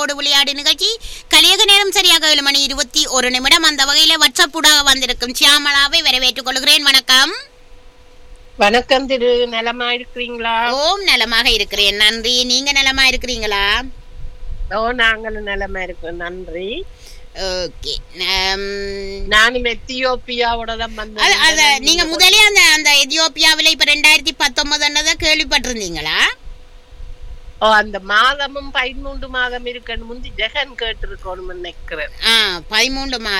கலைகளோடு விளையாடு நிகழ்ச்சி கலியக நேரம் சரியாக ஏழு மணி இருபத்தி ஒரு நிமிடம் அந்த வகையில வாட்ஸ்அப்புடாக வந்திருக்கும் சியாமலாவை வரவேற்றுக் கொள்கிறேன் வணக்கம் வணக்கம் திரு நலமா இருக்கிறீங்களா ஓம் நலமாக இருக்கிறேன் நன்றி நீங்க நலமா இருக்கிறீங்களா ஓ நாங்களும் நலமா இருக்கோம் நன்றி ஓகே நானும் எத்தியோப்பியாவோட தான் அது அத வந்தேன் நீங்க முதலே அந்த அந்த எதியோப்பியாவில இப்ப ரெண்டாயிரத்தி பத்தொன்பதுன்றத கேள்விப்பட்டிருந்தீங்களா ஓ அந்த மாதமும் பதிமூன்று மாதம் இருக்கணும் முந்தி ஜெகன் கேட்டிருக்கணும் நினைக்கிறேன் ஆ பதிமூன்று மாதம்